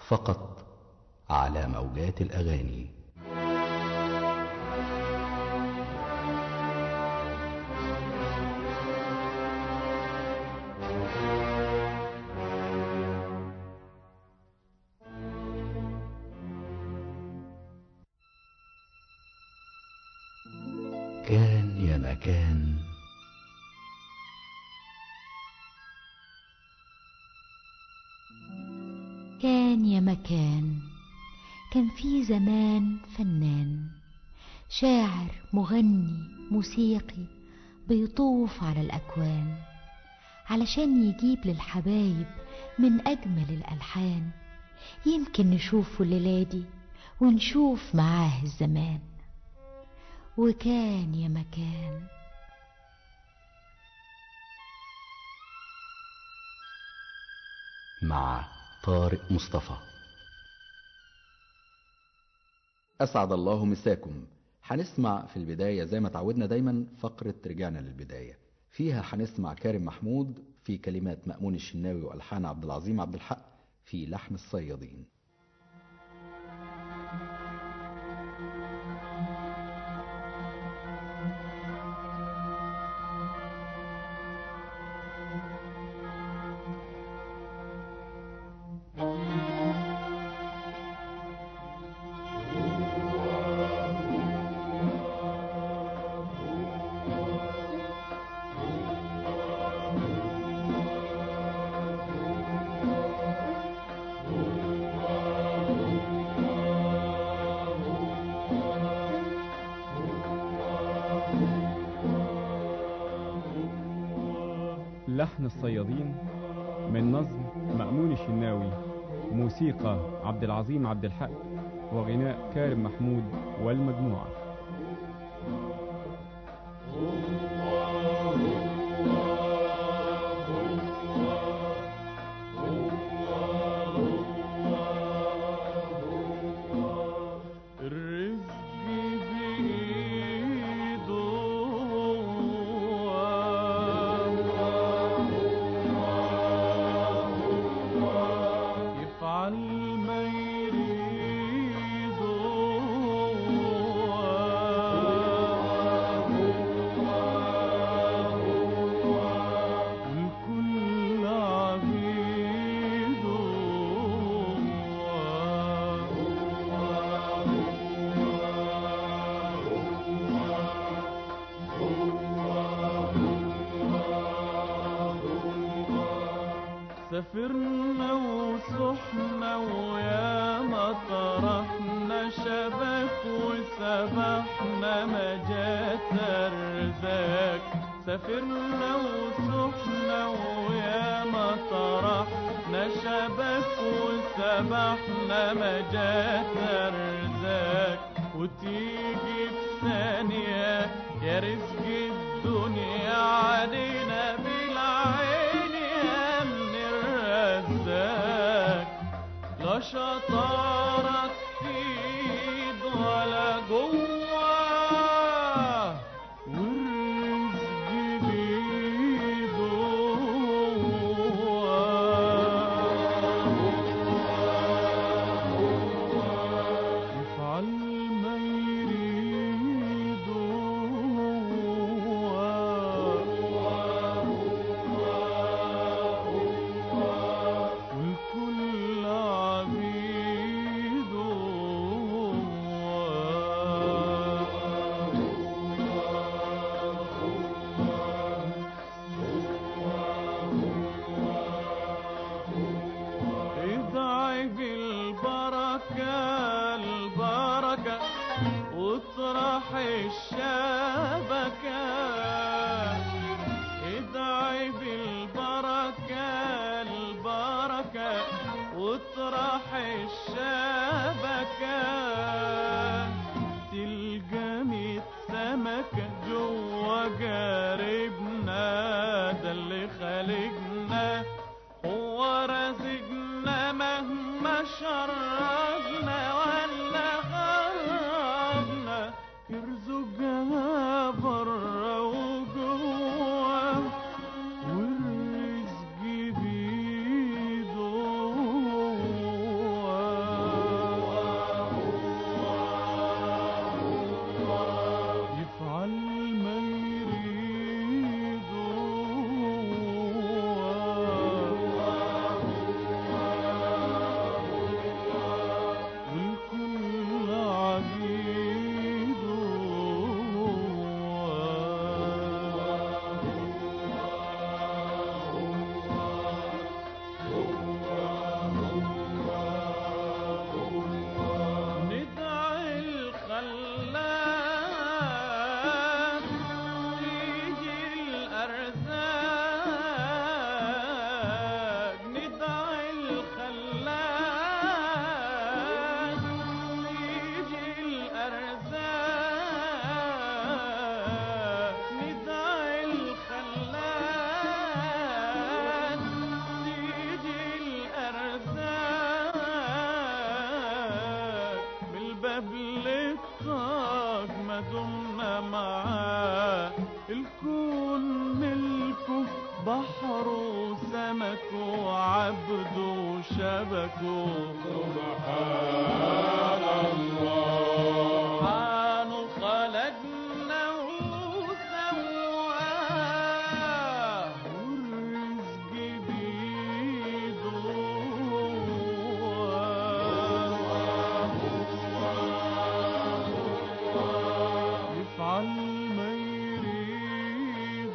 فقط على موجات الأغاني كان يا مكان كان يا مكان كان في زمان فنان شاعر مغني موسيقي بيطوف على الأكوان علشان يجيب للحبايب من أجمل الألحان يمكن نشوفه الليلة دي ونشوف معاه الزمان وكان يا مكان مع طارق مصطفى أسعد الله مساكم هنسمع في البداية زي ما تعودنا دايما فقرة رجعنا للبداية فيها هنسمع كارم محمود في كلمات مأمون الشناوي وألحان عبد العظيم عبد الحق في لحن الصيادين لحن الصيادين من نظم مأمون الشناوي موسيقى عبد العظيم عبد الحق وغناء كارم محمود والمجموعة الرزق بإيده يفعل ما يريد الكل سافرنا وصحنا ويا ما طرحنا شبك وسبحنا ما جات الرزاق سافرنا وصحنا ويا ما طرحنا شبك وسبحنا ما جات الرزاق وتيجي في ثانية يا رزق الدنيا علينا بالعين يا من الرزاق لا شطارة تفيد ولا جوه والرزق بيده يفعل ما يريد والكل عبيد ادعي بالبركة البركة واطرح الشبكة ادعي بالبركة البركة واطرح الشبكة تلقى ميت سمكة جوا جاربنا ده اللي خالقنا هو رازقنا مهما شربنا ولا غربنا يرزقها برا وجوا والرزق بيده عبده شبكه سبحان الله سبحانه خلقنا وسواه والرزق بيده يفعل ما يريد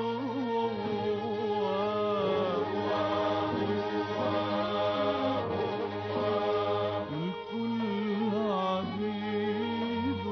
الكل عبيد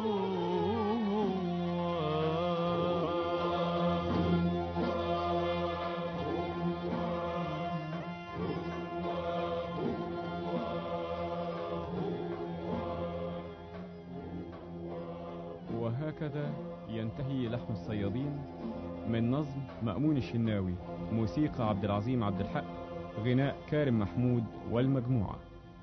وهكذا ينتهي لحن الصيادين من نظم مأمون الشناوي موسيقى عبد العظيم عبد الحق غناء كارم محمود والمجموعة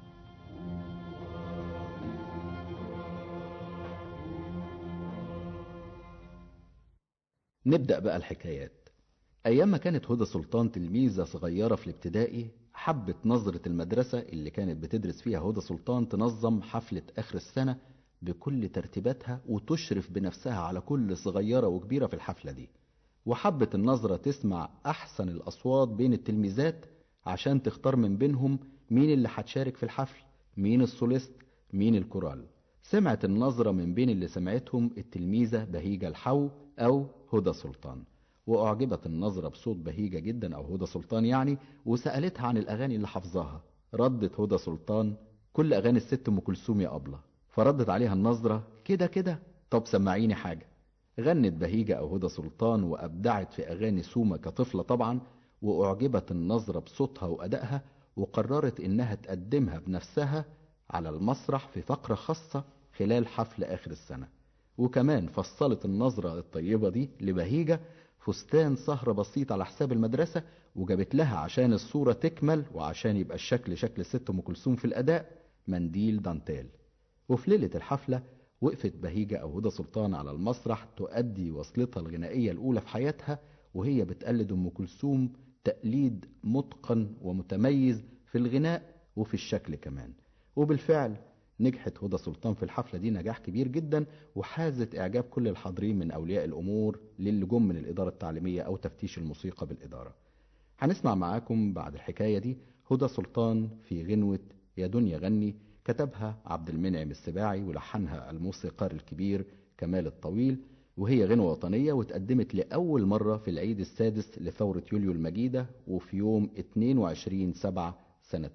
نبدأ بقى الحكايات أيام ما كانت هدى سلطان تلميذة صغيرة في الابتدائي حبت نظرة المدرسة اللي كانت بتدرس فيها هدى سلطان تنظم حفلة آخر السنة بكل ترتيباتها وتشرف بنفسها على كل صغيرة وكبيرة في الحفلة دي وحبت النظرة تسمع أحسن الأصوات بين التلميذات عشان تختار من بينهم مين اللي هتشارك في الحفل مين السوليست مين الكورال سمعت النظرة من بين اللي سمعتهم التلميذة بهيجة الحو أو هدى سلطان وأعجبت النظرة بصوت بهيجة جدا أو هدى سلطان يعني وسألتها عن الأغاني اللي حافظاها ردت هدى سلطان كل أغاني الست أم كلثوم يا أبلة فردت عليها النظرة كده كده طب سمعيني حاجة غنت بهيجة أو هدى سلطان وأبدعت في أغاني سومة كطفلة طبعا وأعجبت النظرة بصوتها وأدائها وقررت إنها تقدمها بنفسها على المسرح في فقرة خاصة خلال حفل آخر السنة وكمان فصلت النظرة الطيبة دي لبهيجة فستان سهرة بسيط على حساب المدرسة وجابت لها عشان الصورة تكمل وعشان يبقى الشكل شكل ست أم كلثوم في الأداء منديل دانتيل وفي ليلة الحفلة وقفت بهيجة أو هدى سلطان على المسرح تؤدي وصلتها الغنائية الأولى في حياتها وهي بتقلد أم كلثوم تقليد متقن ومتميز في الغناء وفي الشكل كمان وبالفعل نجحت هدى سلطان في الحفلة دي نجاح كبير جدا وحازت إعجاب كل الحاضرين من أولياء الأمور للي جم من الإدارة التعليمية أو تفتيش الموسيقى بالإدارة هنسمع معاكم بعد الحكاية دي هدى سلطان في غنوة يا دنيا غني كتبها عبد المنعم السباعي ولحنها الموسيقار الكبير كمال الطويل وهي غنوة وطنية واتقدمت لأول مرة في العيد السادس لثورة يوليو المجيدة وفي يوم 22 سبعة سنة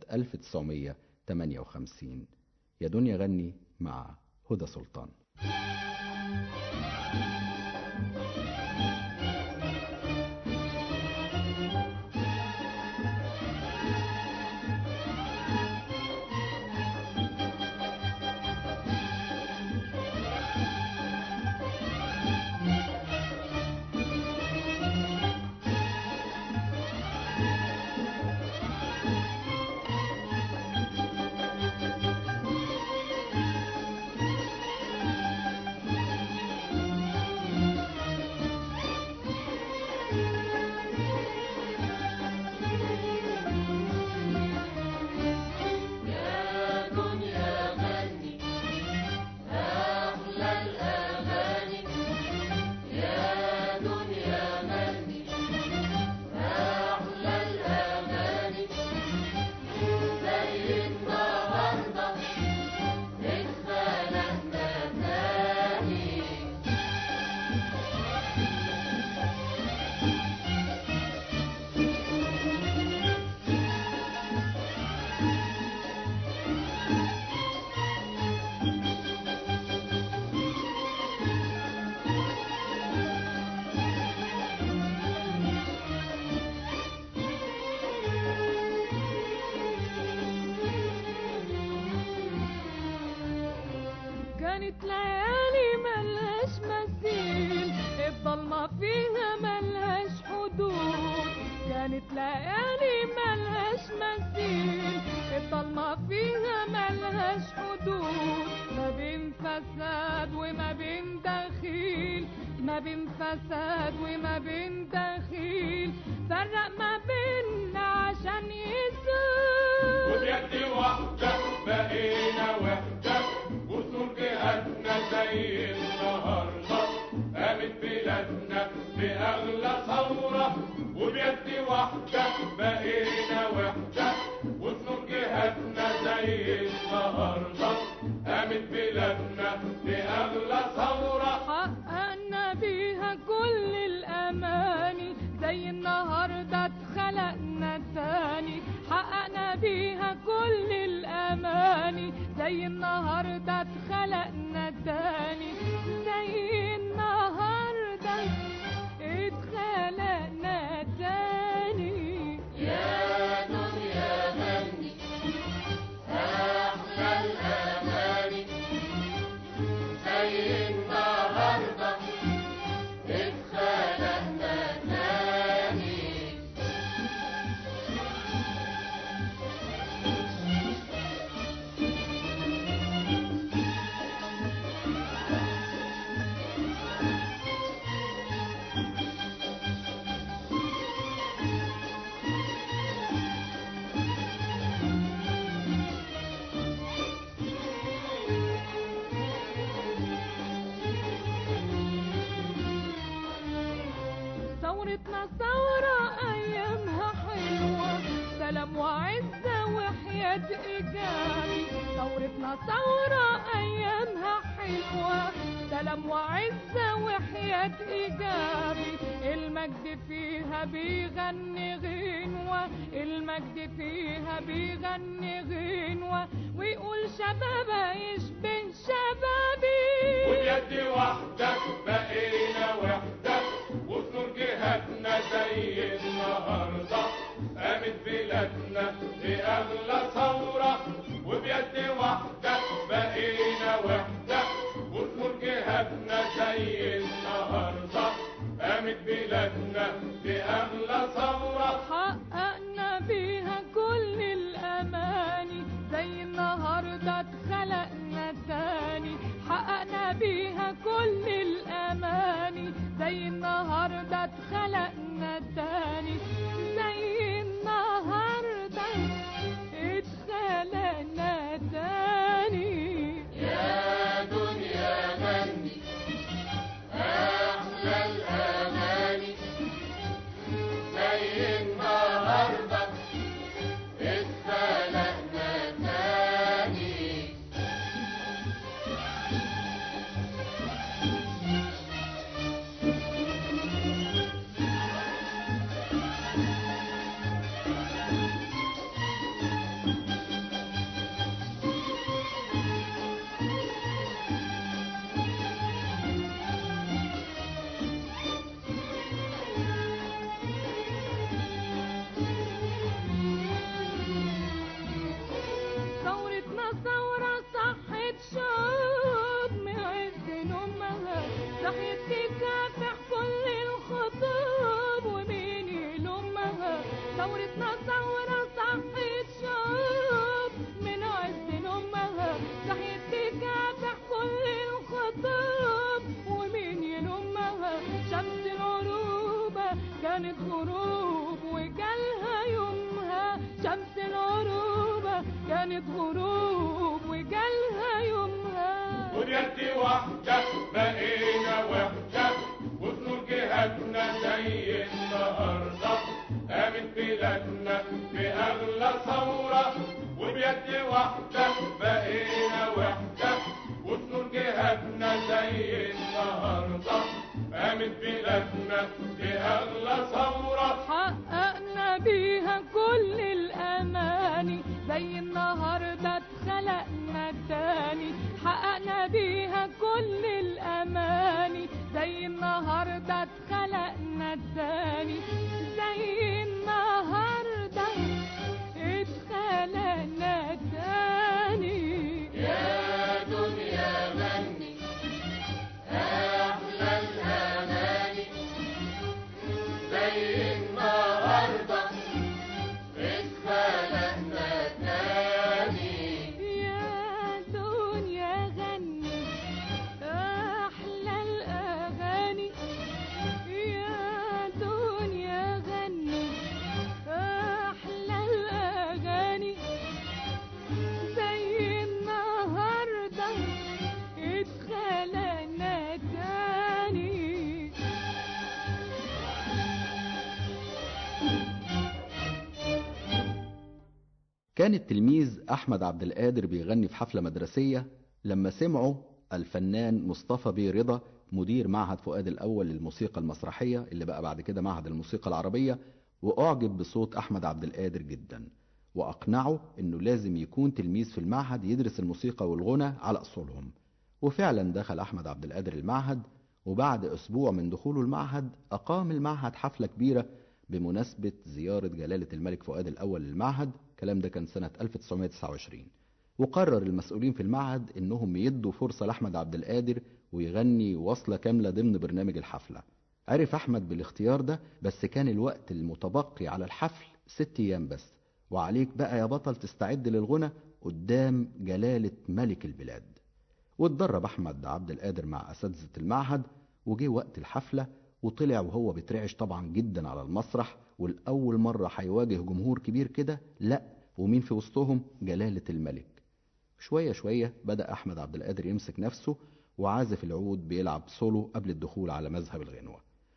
1958 يا دنيا غني مع هدى سلطان كانت ليالي ملهاش مثيل الضلمة فيها ملهاش حدود كانت ليالي ملهاش مثيل الضلمة فيها ملهاش حدود ما بين فساد وما بين دخيل ما بين فساد وما بين دخيل فرق ما بيننا عشان يسوع وبيد واحدة بقينا وحدة وسنور جهادنا زي النهاردة قامت بلادنا بأغلى ثورة وبيد واحدة بقينا وحدة وسنور جهادنا زي النهاردة قامت بلادنا بأغلى ثورة حققنا بيها كل الأماني زي النهاردة اتخلقنا تاني حققنا بيها كل الأماني زي النهاردة اتخلقنا تاني زي النهاردة اتخلقنا تاني يا دنيا غني أحلى الأماني زي النهاردة اتخلقنا تاني ثورتنا ثورة أيامها حلوة سلام وعزة وحياة إيجابي ثورتنا ثورة أيامها حلوة سلام وعزة وحياة إيجابي المجد فيها بيغني غنوة المجد فيها بيغني غنوة ويقول شبابها يشبه شبابي وبيد واحدة بقينا وحدة وسنور جهادنا زي النهاردة قامت بلادنا بأغلى ثورة وبيد واحدة بقينا وحدة وسنور جهادنا زي النهاردة قامت بلادنا بأغلى ثورة حققنا بيها كل الأماني زي النهاردة اتخلقنا تاني حققنا بيها كل الأماني زي النهاردة اتخلقنا تاني زي النهاردة اتخلقنا تاني يا دنيا غني أحلى الأماني زي النهاردة اتخلقنا تاني ثورتنا ثورة صحت شعوب من عز نومها صحيت تكافح كل الخطوب ومين يلومها ثورتنا ثورة صحت شعوب من عز نومها صحيت تكافح كل الخطوب ومين يلومها شمس العروبة كانت غروب وجالها يومها شمس العروبة كانت غروب وجالها يومها وبيد واحدة بقينا وحدة وسنور جهادنا زي النهاردة قامت بلادنا بأغلى ثورة وبيد واحدة بقينا وحدة وسنور جهادنا زي النهاردة قامت بلادنا بأغلى ثورة حققنا بيها كل الأماني زي النهاردة اتخلقنا تاني حققنا بيها كل الأماني زي النهاردة اتخلقنا تاني زي النهاردة اتخلقنا تاني يا كان التلميذ أحمد عبد القادر بيغني في حفلة مدرسية لما سمعوا الفنان مصطفى بيه رضا مدير معهد فؤاد الأول للموسيقى المسرحية اللي بقى بعد كده معهد الموسيقى العربية وأعجب بصوت أحمد عبد القادر جدا وأقنعه إنه لازم يكون تلميذ في المعهد يدرس الموسيقى والغنى على أصولهم وفعلا دخل أحمد عبد القادر المعهد وبعد أسبوع من دخوله المعهد أقام المعهد حفلة كبيرة بمناسبة زيارة جلالة الملك فؤاد الأول للمعهد الكلام ده كان سنة 1929 وقرر المسؤولين في المعهد إنهم يدوا فرصة لأحمد عبد القادر ويغني وصلة كاملة ضمن برنامج الحفلة عرف أحمد بالاختيار ده بس كان الوقت المتبقي على الحفل ست أيام بس وعليك بقى يا بطل تستعد للغنى قدام جلالة ملك البلاد واتدرب أحمد عبد القادر مع أساتذة المعهد وجه وقت الحفلة وطلع وهو بيترعش طبعا جدا على المسرح والأول مرة هيواجه جمهور كبير كده لا ومين في وسطهم جلالة الملك شوية شوية بدأ أحمد عبد القادر يمسك نفسه وعازف العود بيلعب سولو قبل الدخول على مذهب الغنوة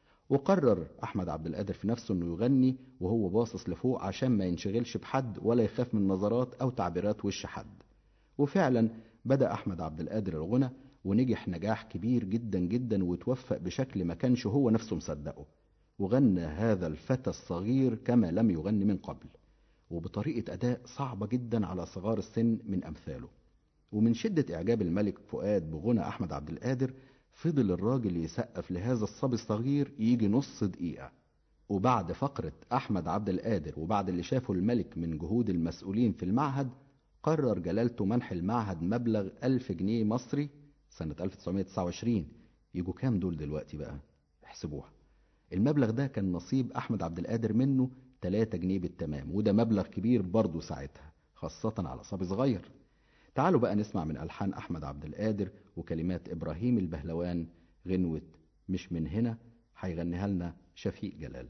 وقرر أحمد عبد القادر في نفسه إنه يغني وهو باصص لفوق عشان ما ينشغلش بحد ولا يخاف من نظرات أو تعبيرات وش حد وفعلا بدأ أحمد عبد القادر الغنى ونجح نجاح كبير جدا جدا وتوفق بشكل ما كانش هو نفسه مصدقه وغنى هذا الفتى الصغير كما لم يغني من قبل وبطريقة أداء صعبة جدا على صغار السن من أمثاله ومن شدة إعجاب الملك فؤاد بغنى أحمد عبد القادر فضل الراجل يسقف لهذا الصبي الصغير يجي نص دقيقة وبعد فقرة أحمد عبد القادر وبعد اللي شافه الملك من جهود المسؤولين في المعهد قرر جلالته منح المعهد مبلغ ألف جنيه مصري سنة 1929 يجوا كام دول دلوقتي بقى احسبوها المبلغ ده كان نصيب أحمد عبد القادر منه 3 جنيه بالتمام وده مبلغ كبير برضه ساعتها خاصة على صبي صغير تعالوا بقى نسمع من ألحان أحمد عبد القادر وكلمات إبراهيم البهلوان غنوة مش من هنا هيغنيها لنا شفيق جلال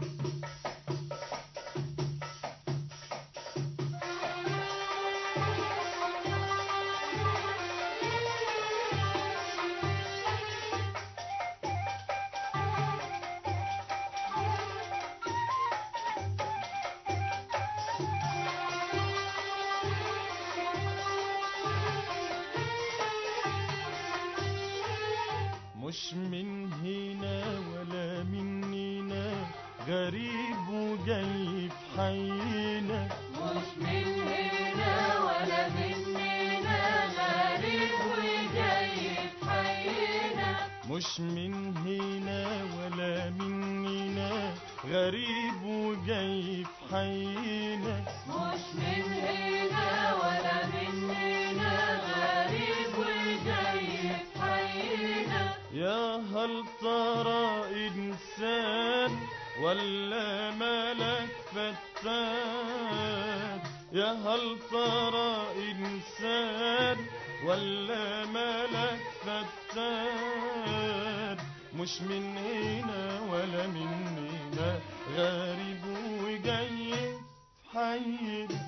مش من هنا ولا مننا غريب وجاي في حينا مش من هنا ولا مننا غريب وجاي في حينا مش من هنا ولا مننا غريب وجاي في حينا مش من هنا ولا مننا غريب وجاي في حينا يا هل ترى إنسان ولا ملك فتان يا هل ترى إنسان ولا ملك فتان مش من هنا ولا مننا غريب وجاي في حينا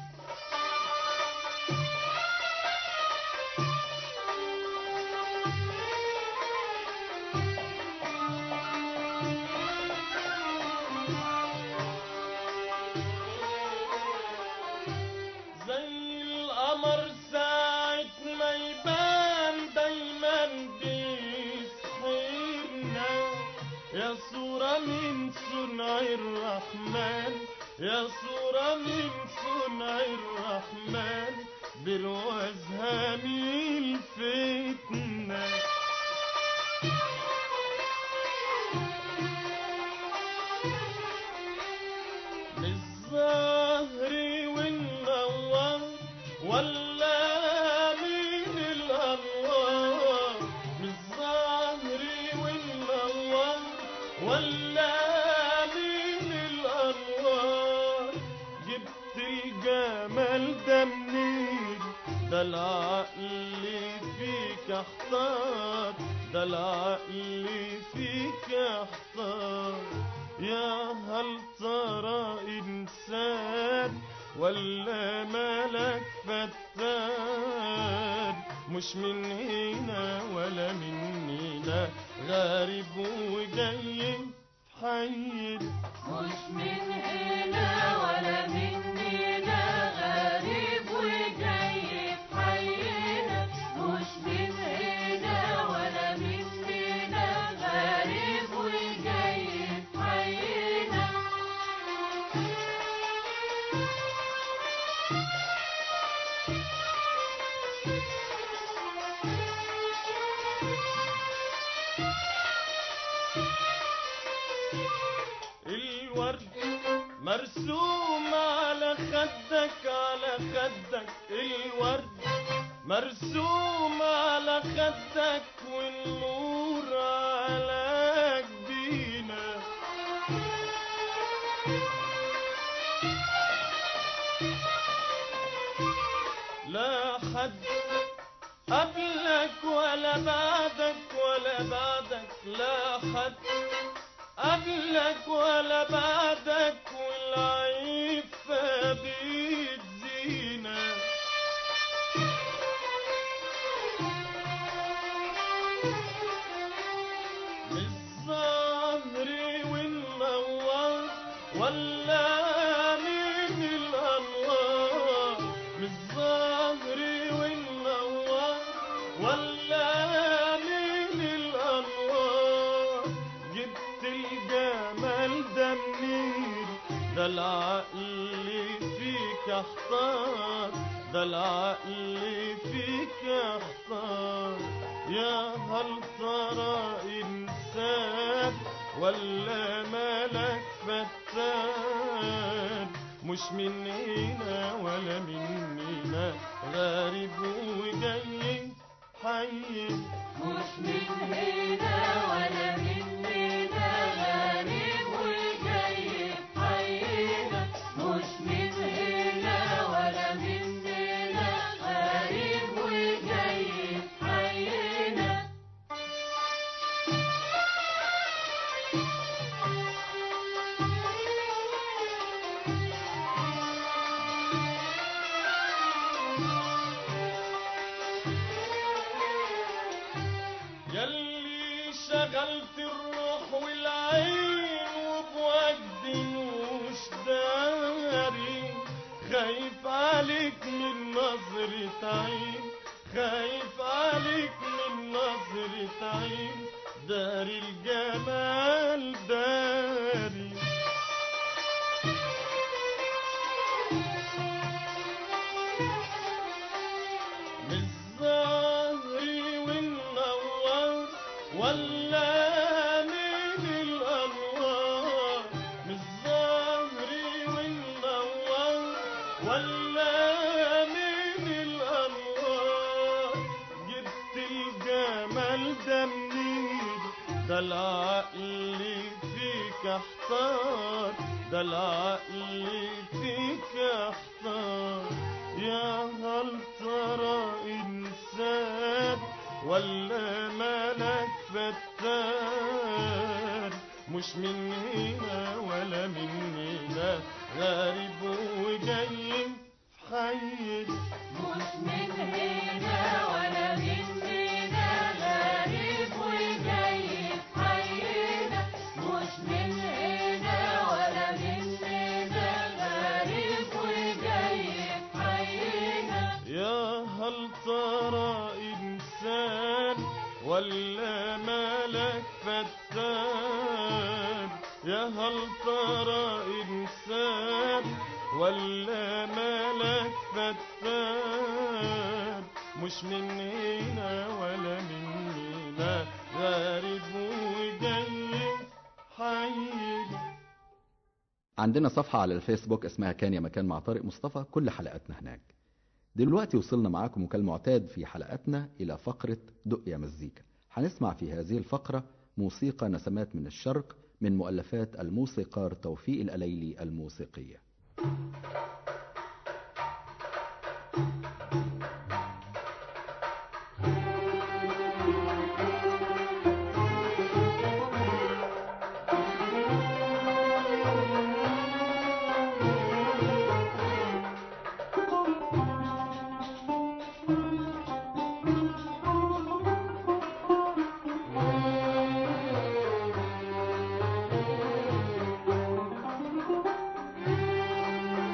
زي القمر ساعة ما يبان دايما بيسحرنا يا صورة من صنع الرحمن يا صورة من صنع الرحمن بروازها من الفتنة بالظهر والنوار ولا من الأنوار بالظهر والنوار ولا من الأنوار جبت الجمال ده منين ده العقل فيك احتار ده العقل فيك احتار يا هل ترى إنسان ولا ملك فتان مش من هنا ولا مننا غريب وجاي في حينا مش من هنا ولا مننا غريب الورد مرسوم على خدك على خدك الورد مرسوم على خدك والنور على جبينك لا حد قبلك ولا بعدك ولا بعدك لا حد قبلك ولا بعدك والعفة بتزينك بالظهر والنوار ولا من الأنوار بالظهر والنوار ولا من الأنوار جبت الجمال ده منين ده العقل فيك احتار ده العقل فيك احتار يا هل ترى انسان ولا ملك فتان مش من هنا ولا مننا غريب وجاي حي مش من هنا ولا مننا غريب وجاي في حينا مش من هنا ولا مننا غريب وجاي في حينا يلي شغلت الروح والعين وبوجد مش داري خايف عليك من نظرة عين خايف عليك من نظرة عين داري الجمال داري بالظهر والنوار ولا من الأنوار بالظهر والنوار ولا من الأنوار جبت الجمال ده منين ده العقل فيك احتار ده العقل فيك احتار يا هل ترى إنسان ولا ملك فتان مش من هنا ولا مننا غريب وجاي في حينا مش من هنا ولا مننا غريب وجاي في حينا مش من هنا ولا مننا غريب وجاي في حينا يا هل ترى إنسان ولا ملك فتان يا هل ترى إنسان ولا ملك فتان مش من هنا ولا مننا غريب وجاي حينا عندنا صفحة على الفيسبوك اسمها كان يا مكان مع طارق مصطفى كل حلقاتنا هناك دلوقتي وصلنا معاكم وكالمعتاد في حلقاتنا إلى فقرة دق يا مزيكا هنسمع في هذه الفقرة موسيقى نسمات من الشرق من مؤلفات الموسيقار توفيق الأليلي الموسيقية Thank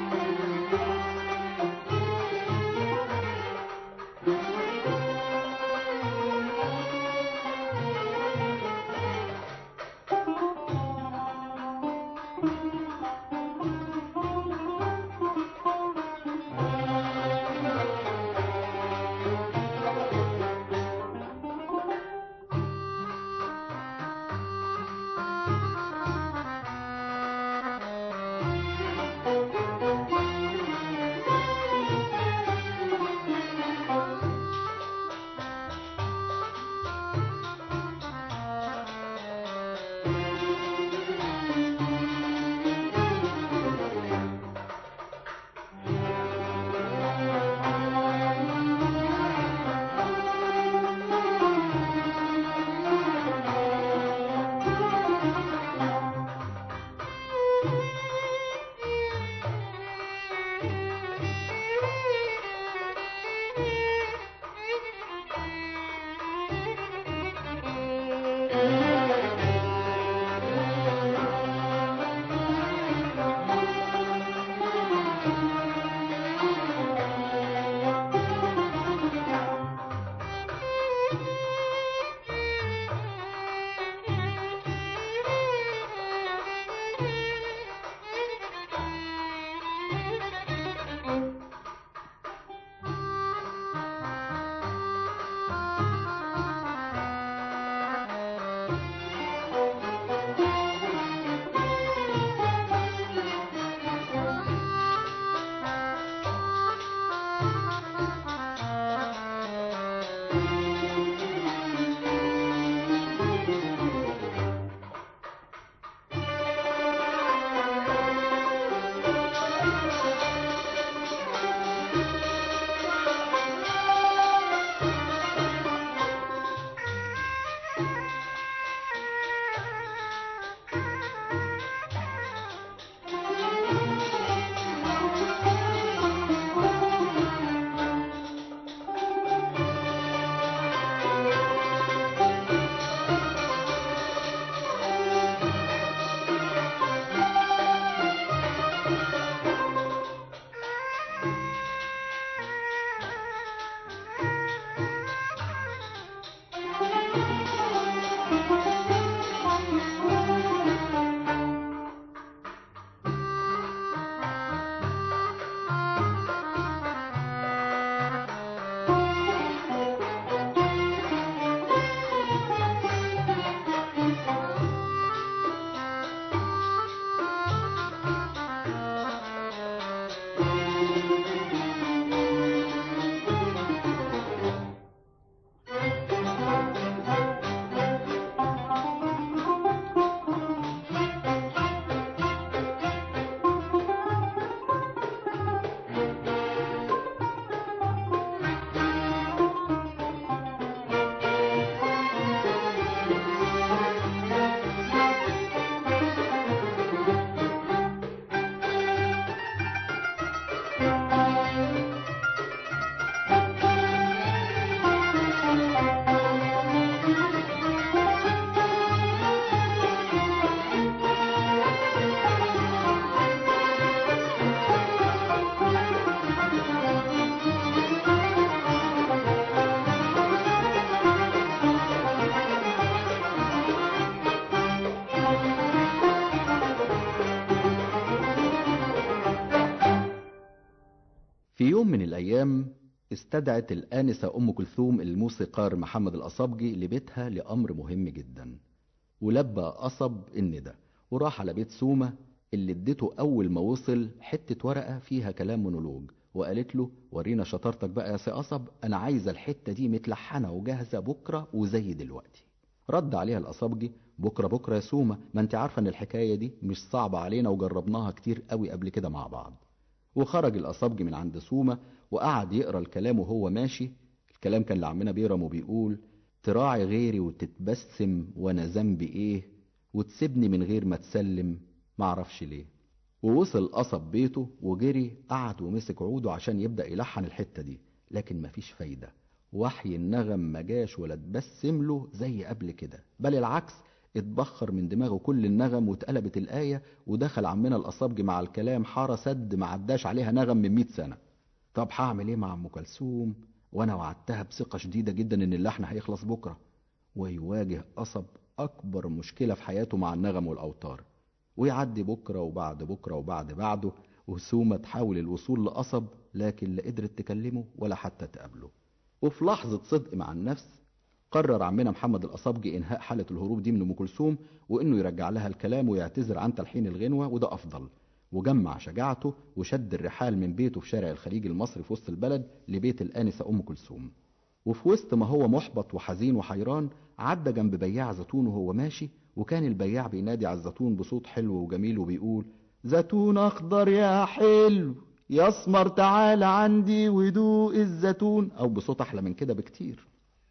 من الأيام استدعت الآنسة أم كلثوم الموسيقار محمد الأصابجي لبيتها لأمر مهم جدا ولبى قصب الندى وراح على بيت سومة اللي اديته أول ما وصل حتة ورقة فيها كلام مونولوج وقالت له ورينا شطارتك بقى يا سي قصب أنا عايزة الحتة دي متلحنة وجاهزة بكرة وزي دلوقتي رد عليها الأصابجي بكرة بكرة يا سومة ما انت عارفة ان الحكاية دي مش صعبة علينا وجربناها كتير قوي قبل كده مع بعض وخرج الأصابجي من عند سومة وقعد يقرا الكلام وهو ماشي الكلام كان لعمنا بيرم وبيقول تراعي غيري وتتبسم وانا ذنبي ايه وتسيبني من غير ما تسلم معرفش ليه ووصل قصب بيته وجري قعد ومسك عوده عشان يبدأ يلحن الحتة دي لكن مفيش فايدة وحي النغم ما جاش ولا اتبسم له زي قبل كده بل العكس اتبخر من دماغه كل النغم واتقلبت الآية ودخل عمنا الأصابجي مع الكلام حارة سد ما عداش عليها نغم من 100 سنة طب هعمل ايه مع ام كلثوم وانا وعدتها بثقة شديدة جدا ان اللحن هيخلص بكرة ويواجه قصب اكبر مشكلة في حياته مع النغم والاوتار ويعدي بكرة وبعد بكرة وبعد بعده وسومة تحاول الوصول لقصب لكن لا قدرت تكلمه ولا حتى تقابله وفي لحظة صدق مع النفس قرر عمنا محمد الأصابجي إنهاء حالة الهروب دي من أم كلثوم وإنه يرجع لها الكلام ويعتذر عن تلحين الغنوة وده أفضل وجمع شجاعته وشد الرحال من بيته في شارع الخليج المصري في وسط البلد لبيت الآنسة أم كلثوم وفي وسط ما هو محبط وحزين وحيران عدى جنب بياع زيتون وهو ماشي وكان البياع بينادي على الزيتون بصوت حلو وجميل وبيقول زيتون أخضر يا حلو يا اسمر تعالى عندي ودوق الزيتون أو بصوت أحلى من كده بكتير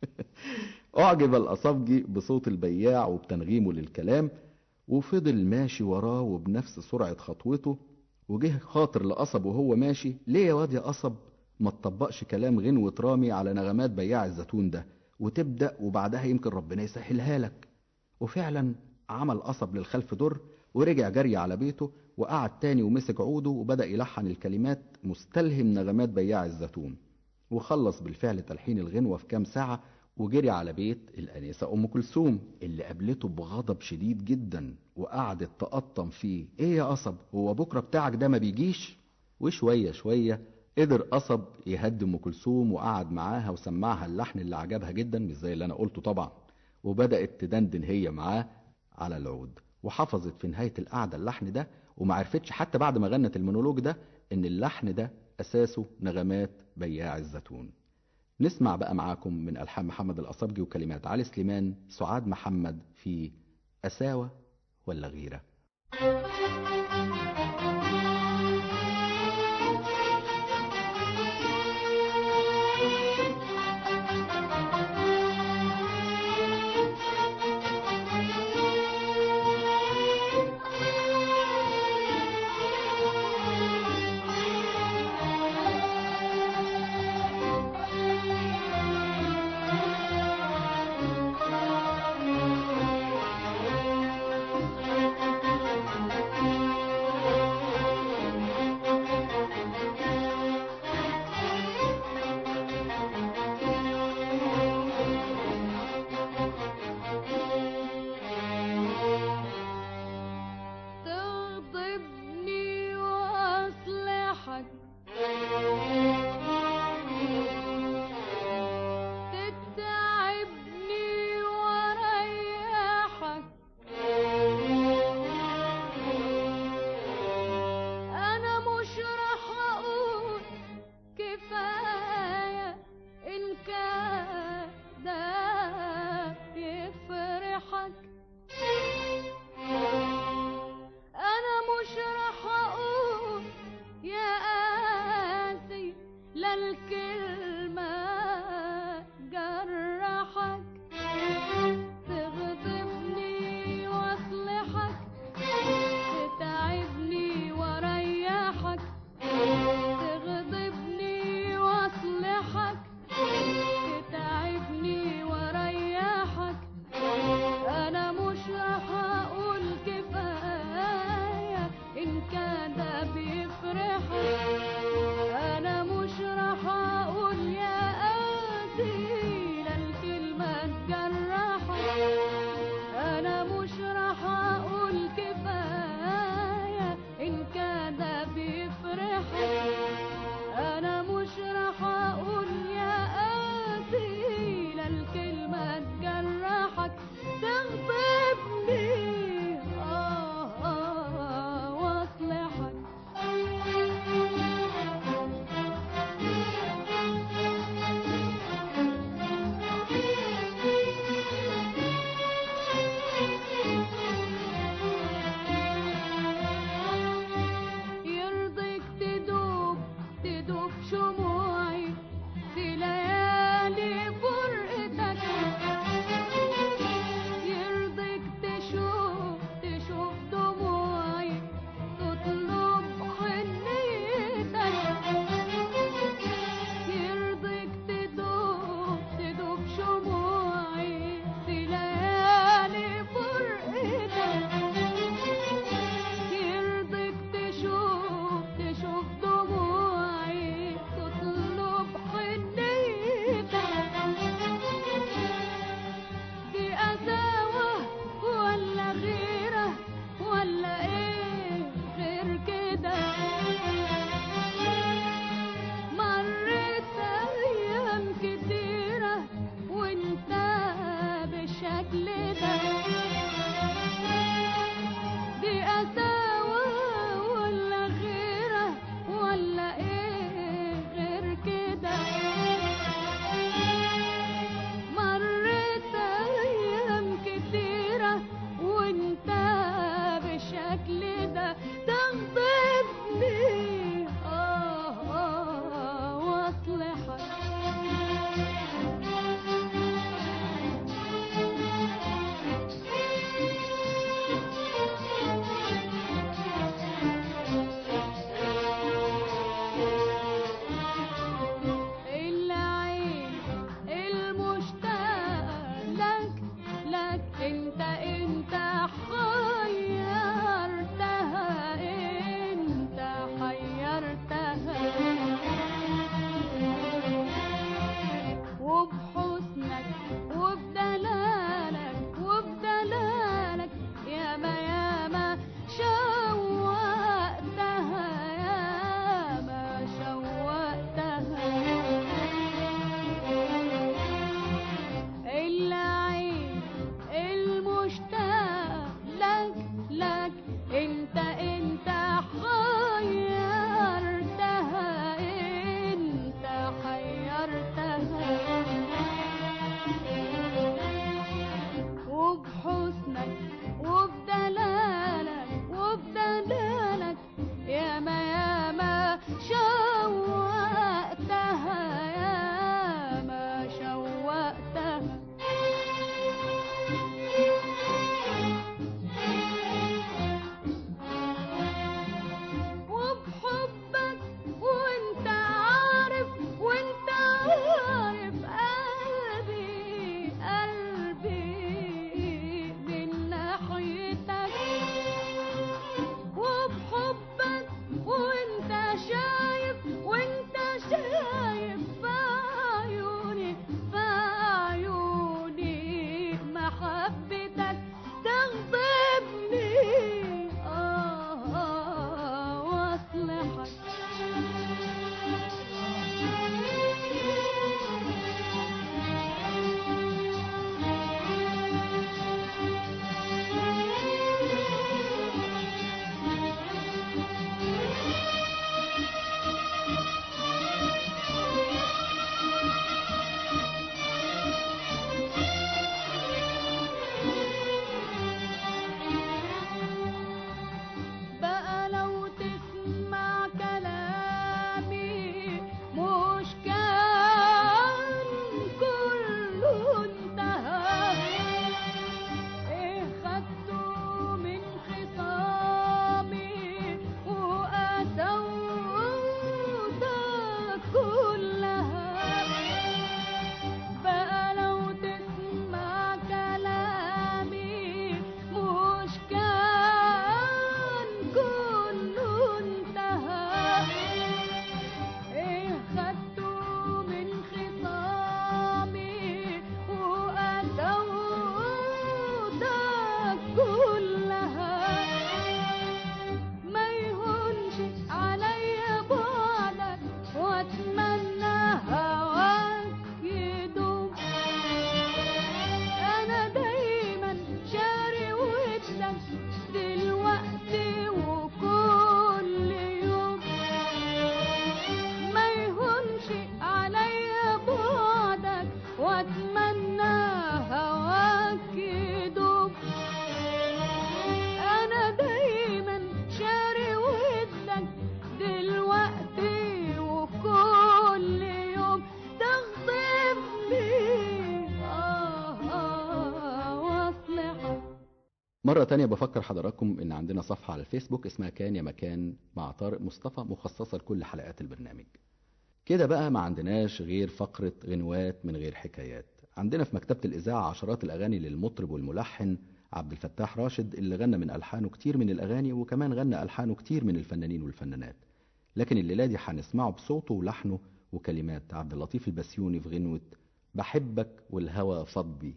أعجب الأصابجي بصوت البياع وبتنغيمه للكلام وفضل ماشي وراه وبنفس سرعة خطوته وجه خاطر لقصب وهو ماشي ليه يا واد يا قصب ما تطبقش كلام غنوة رامي على نغمات بياع الزيتون ده وتبدأ وبعدها يمكن ربنا يسهلها لك وفعلا عمل قصب للخلف در ورجع جري على بيته وقعد تاني ومسك عوده وبدأ يلحن الكلمات مستلهم نغمات بياع الزيتون وخلص بالفعل تلحين الغنوة في كام ساعة وجري على بيت الأنسة أم كلثوم اللي قابلته بغضب شديد جدا وقعدت تقطم فيه إيه يا قصب هو بكرة بتاعك ده ما بيجيش وشوية شوية قدر قصب يهدي أم كلثوم وقعد معاها وسمعها اللحن اللي عجبها جدا مش زي اللي أنا قلته طبعا وبدأت تدندن هي معاه على العود وحفظت في نهاية القعدة اللحن ده ومعرفتش حتى بعد ما غنت المونولوج ده إن اللحن ده أساسه نغمات بياع الزيتون نسمع بقى معاكم من ألحان محمد الأصابجي وكلمات علي سليمان سعاد محمد في أساوة ولا غيرة Thank واتمنى هواك يدوب انا دايما شاري ودك دلوقتي وكل يوم تغضبني آه آه واصلح مرة تانية بفكر حضراتكم إن عندنا صفحة على الفيسبوك اسمها كان يا مكان مع طارق مصطفى مخصصة لكل حلقات البرنامج كده بقى ما عندناش غير فقرة غنوات من غير حكايات عندنا في مكتبة الإذاعة عشرات الأغاني للمطرب والملحن عبد الفتاح راشد اللي غنى من ألحانه كتير من الأغاني وكمان غنى ألحانه كتير من الفنانين والفنانات لكن الليلة دي هنسمعه بصوته ولحنه وكلمات عبد اللطيف البسيوني في غنوة بحبك والهوى فض بي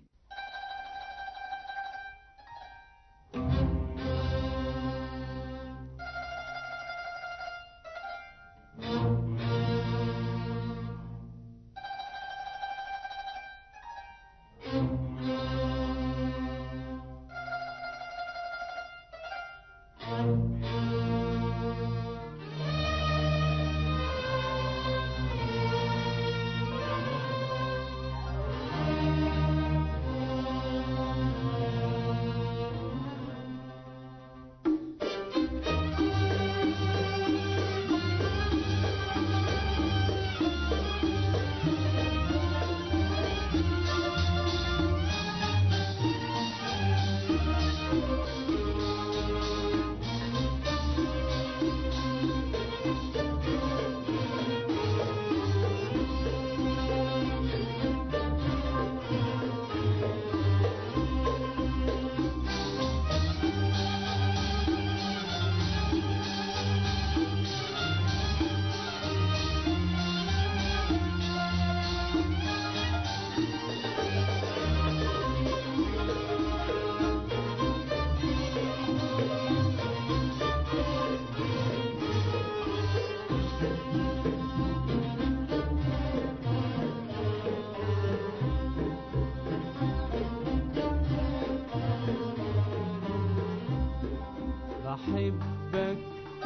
بحبك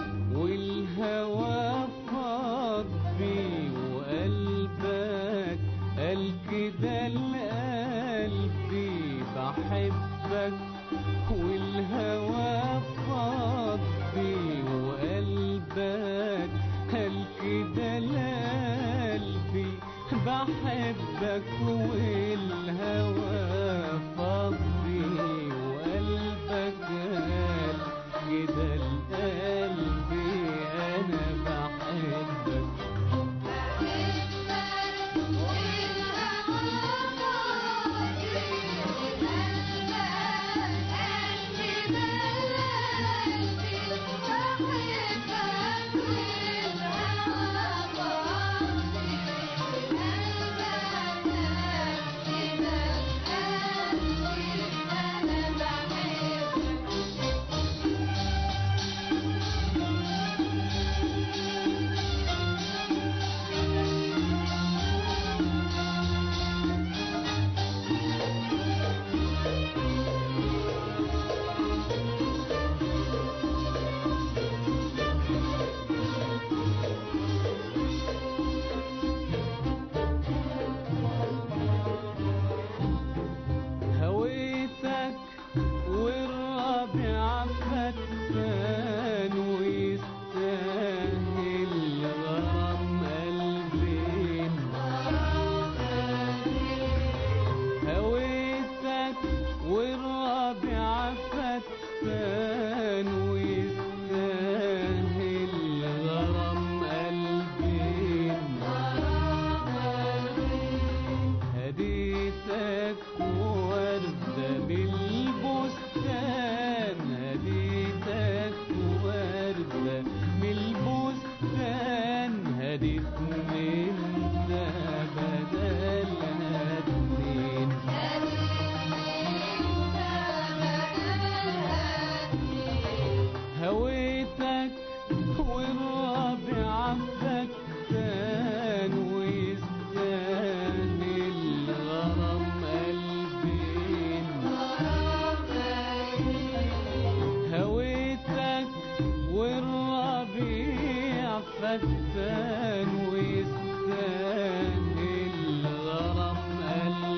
والهوى فاض بي وقلبك قال كده لقلبي بحبك والهوى فاض بي وقلبك قال كده لقلبي بحبك والهوى فاض بي وقلبك قال كده لقلبي انا بحبك هويتك والربيع فتان ويستاهل غرام قلبين هويتك والربيع فتان ويستاهل غرام قلبين هديتك وردة بالبستان هديتك وردة بالبستان هديتني انت بدل هدين هويتك والرابع فتان ويستاهل غرام قلبين هويتك والربيع فتان ويستاهل غرام قلبين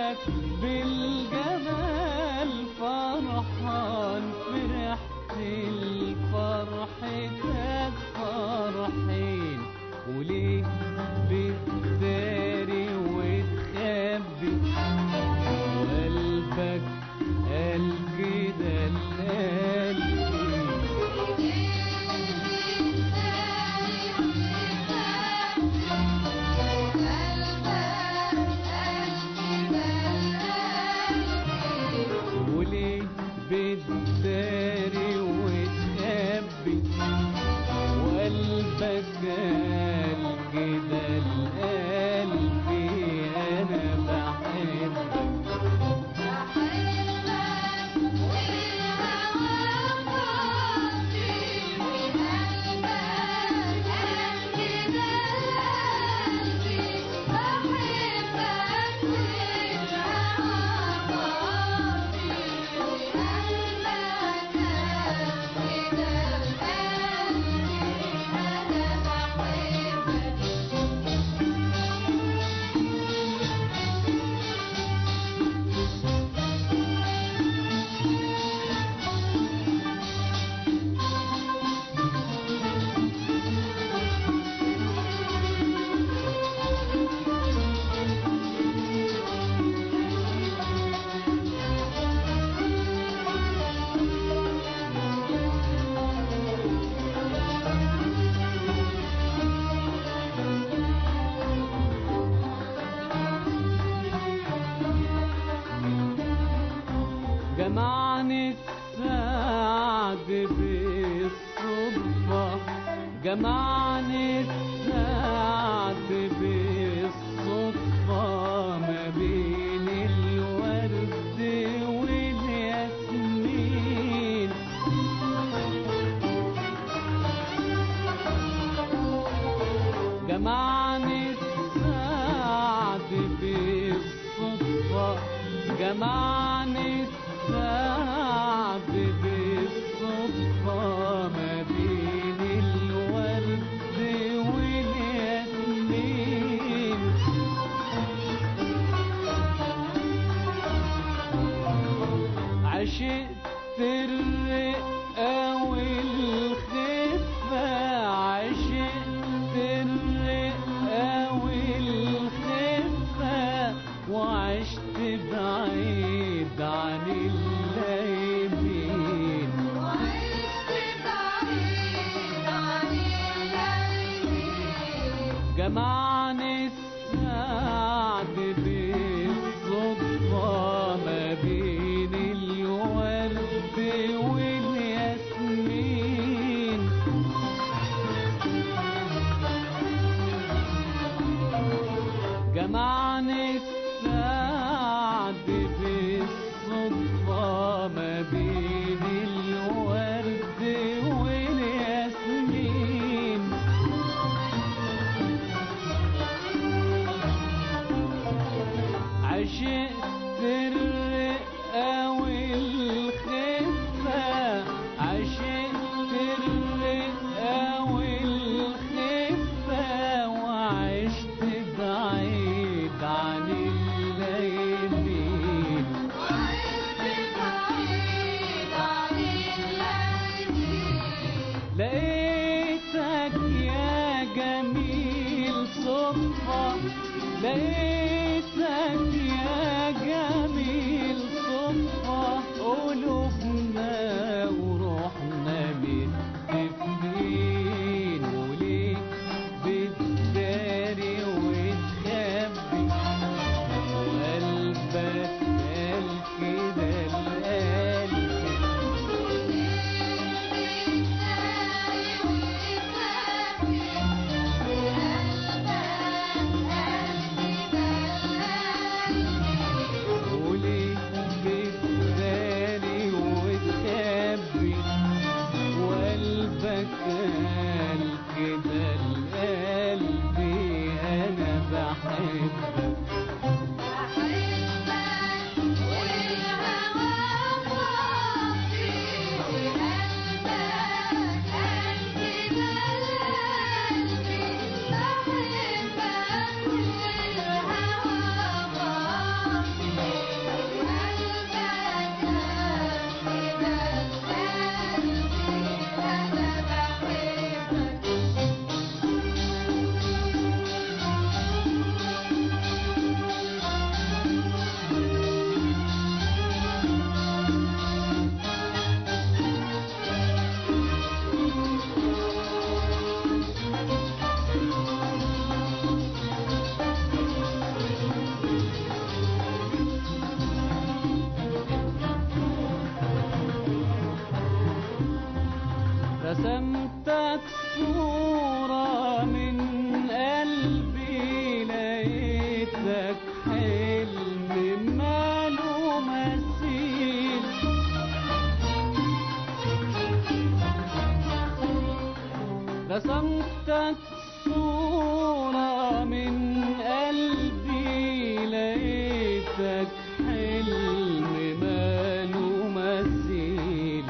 لك بالجمال فرحان فرحت الفرحتك فرحين وليه بتداري وتخبي وقلبك قال كده القلب وليه بتداري وتخبي وقلبك قال كده القلب انا بحبك جمعني السعد بالصدفة جمعني السعد بالصدفة ما بين الورد والياسمين جمعني السعد بالصدفة جمعني السعد بالصدفة ما بين الورد والياسمين عشقت الرقة والخفة عشقت الرقة والخفة وعشت بعيد عن اللايمين جمعني السعد بالصدفة ما بين الورد والياسمين جمعني السعد بالصدفة ما بين الورد والياسمين عشقت الرقة والخفة عشقت الرقة والخفة وعشت بعيد عن اللايمين لقيتك يا جميل صدفة لقيتك يا جميل صدفة رسمتك صورة من قلبي لقيتك حلم ماله مثيل رسمتك صورة من قلبي لقيتك حلم ماله مثيل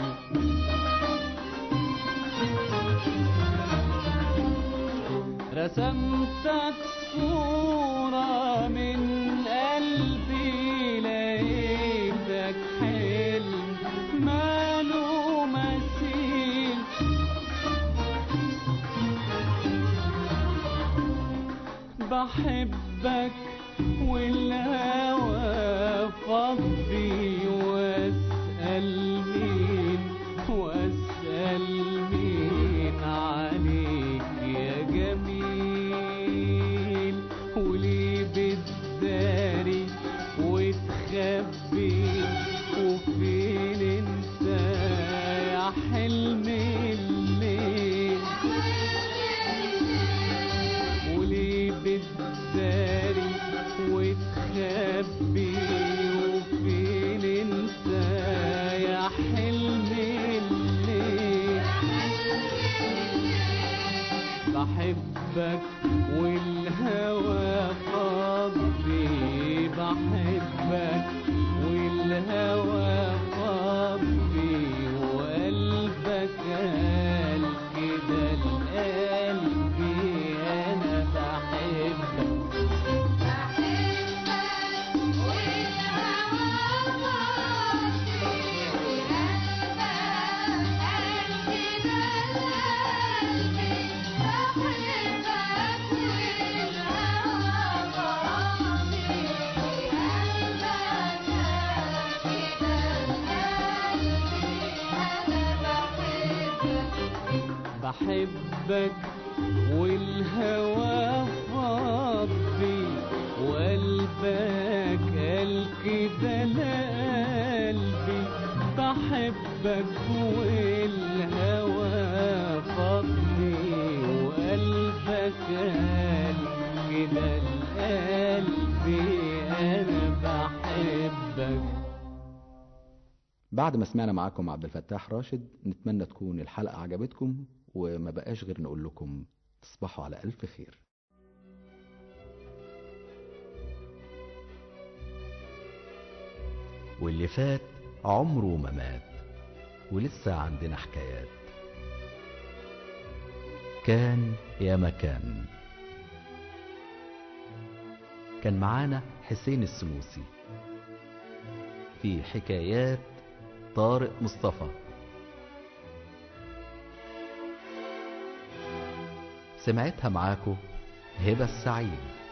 رسمتك صورة من قلبي لقيتك حلم ماله مثيل بحبك والهوى فضي واسأل مين واسأل مين عليك يا جميل وليه بتداري وتخبي وفين انت يا حلم الليل وليه بتداري وتخبي وفين انت يا حلم الليل بحبك والهوى فاضي بحبك والهوى فاضي وقلبك قال كده القلب انا بحبك بحبك والهوى فاضي وقلبك قال كده لا قلبي بحبك والهوى فاضي وقلبك قال كده لقلبي انا بحبك بعد ما سمعنا معاكم عبد الفتاح راشد نتمنى تكون الحلقة عجبتكم وما بقاش غير نقول لكم تصبحوا على ألف خير واللي فات عمره ما مات ولسه عندنا حكايات كان يا مكان كان معانا حسين السنوسي في حكايات طارق مصطفى سمعتها معاكو هبة السعيد